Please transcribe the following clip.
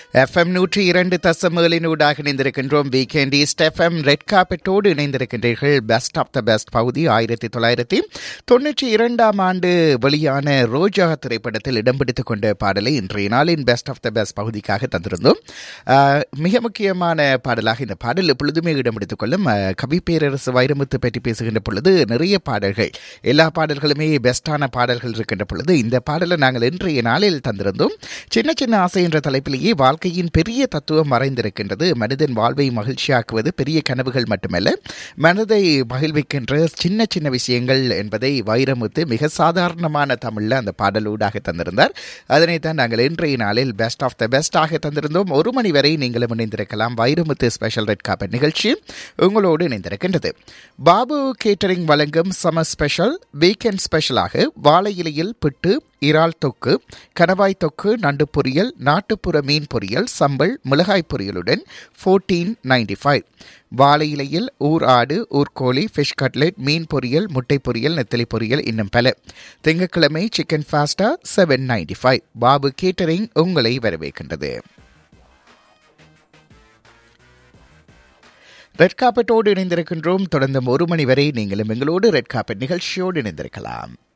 FM நூற்றி இரண்டு தசமேலினூடாக இணைந்திருக்கின்றோம் வீக்கெண்ட் ஈஸ்ட் எஃப்எம் ரெட் கார்பெட்டோடு இணைந்திருக்கின்றீர்கள் பெஸ்ட் ஆஃப் த பெஸ்ட் பகுதி ஆயிரத்தி தொள்ளாயிரத்தி தொண்ணூற்றி இரண்டாம் ஆண்டு வெளியான ரோஜா திரைப்படத்தில் இடம் பிடித்துக் கொண்ட பாடலை இன்றைய நாளின் பெஸ்ட் ஆஃப் த பெஸ்ட் பகுதிக்காக தந்திருந்தோம் ஆஹ், மிக முக்கியமான பாடலாக இந்த பாடல் எப்பொழுதுமே இடம் பிடித்துக் கொள்ளும் ஆஹ், கவி பேரரசு வைரமுத்து பற்றி பேசுகின்ற பொழுது நிறைய பாடல்கள் எல்லா பாடல்களுமே பெஸ்டான பாடல்கள் இருக்கின்ற பொழுது இந்த பாடலை நாங்கள் இன்றைய நாளில் தந்திருந்தோம் சின்ன சின்ன ஆசை என்ற தலைப்பிலேயே வாழ்க்கையின் பெரிய தத்துவம் மறைந்திருக்கின்றது மனிதன் வாழ்வை மகிழ்ச்சியாக்குவது பெரிய கனவுகள் மட்டுமல்ல மனதை மகிழ்விக்கின்ற சின்ன சின்ன விஷயங்கள் என்பதை வைரமுத்து மிக சாதாரணமான தமிழில் அந்த பாடலூடாக தந்திருந்தார் அதனைத்தான் நாங்கள் இன்றைய நாளில் பெஸ்ட் ஆஃப் த பெஸ்டாக தந்திருந்தோம் ஒரு மணி வரை நீங்களும் இணைந்திருக்கலாம் வைரமுத்து ஸ்பெஷல் ரெட் காப்பர் நிகழ்ச்சி உங்களோடு இணைந்திருக்கின்றது பாபு கேட்டரிங் வழங்கும் சமர் ஸ்பெஷல் வீக்கெண்ட் ஸ்பெஷலாக வாழை இலையில் பிட்டு இறால் தொக்கு கணவாய் தொக்கு நண்டு பொரியல் நாட்டுப்புற மீன் பொரியல் சம்பல் மிளகாய் பொரியலுடன் ஃபோர்டீன் நைன்டி ஃபைவ் வாழை இலையில் ஊர் ஆடு ஊர்கோழி ஃபிஷ் கட்லெட் மீன் பொரியல் முட்டை பொரியல் நெத்தலி பொரியல் இன்னும் பல திங்கட்கிழமை chicken pasta seven ninety five Babu catering உங்களை வரவேற்கின்றது ரெட் காப்பெட்டோடு இணைந்திருக்கின்றோம் தொடர்ந்து ஒரு மணி வரை நீங்களும் எங்களோடு ரெட் காப்பெட் நிகழ்ச்சியோடு இணைந்திருக்கலாம்